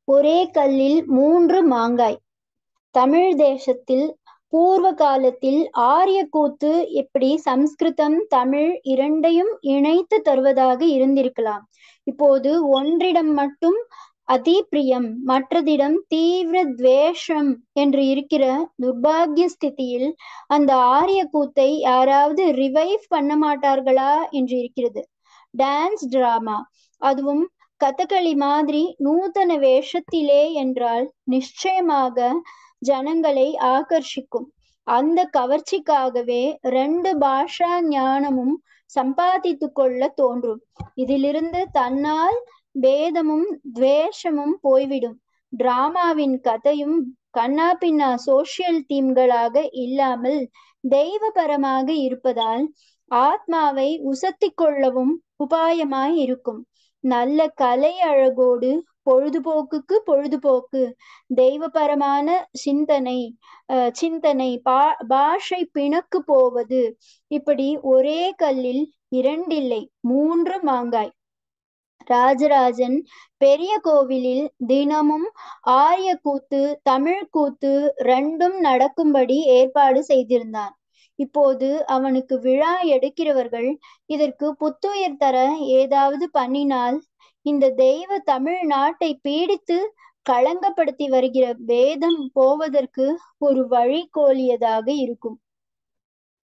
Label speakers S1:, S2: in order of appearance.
S1: ஒரே கல்லில் மூன்று மாங்காய் தமிழ் தேசத்தில் பூர்வ காலத்தில் ஆரிய கூத்து எப்படி சம்ஸ்கிருதம் தமிழ் இரண்டையும் இணைத்து தருவதாக இருந்திருக்கலாம் இப்போது ஒன்றிடம் மட்டும் அதிபிரியம் மற்றதிடம் தீவிர துவேஷம் என்று இருக்கிற துர்பாகிய ஸ்திதியில் அந்த ஆரிய கூத்தை யாராவது ரிவைவ் பண்ண மாட்டார்களா என்று இருக்கிறது டான்ஸ் டிராமா அதுவும் கதகளி மாதிரி நூதன வேஷத்திலே என்றால் நிச்சயமாக ஜனங்களை ஆகர்ஷிக்கும் அந்த கவர்ச்சிக்காகவே ரெண்டு பாஷா ஞானமும் சம்பாதித்து கொள்ள தோன்றும் இதிலிருந்து தன்னால் பேதமும் துவேஷமும் போய்விடும் டிராமாவின் கதையும் கண்ணா பின்னா சோசியல் தீம்களாக இல்லாமல் தெய்வபரமாக இருப்பதால் ஆத்மாவை உசத்தி கொள்ளவும் உபாயமாய் இருக்கும் நல்ல கலை அழகோடு பொழுதுபோக்குக்கு பொழுதுபோக்கு தெய்வபரமான சிந்தனை அஹ் சிந்தனை பா பாஷை பிணக்கு போவது இப்படி ஒரே கல்லில் இரண்டில்லை மூன்று மாங்காய் ராஜராஜன் பெரிய கோவிலில் தினமும் ஆரிய கூத்து தமிழ் கூத்து ரெண்டும் நடக்கும்படி ஏற்பாடு செய்திருந்தான் இப்போது அவனுக்கு விழா எடுக்கிறவர்கள் இதற்கு புத்துயிர் தர ஏதாவது பண்ணினால் இந்த தெய்வ தமிழ் நாட்டை பீடித்து களங்கப்படுத்தி வருகிற பேதம் போவதற்கு ஒரு வழி கோலியதாக இருக்கும்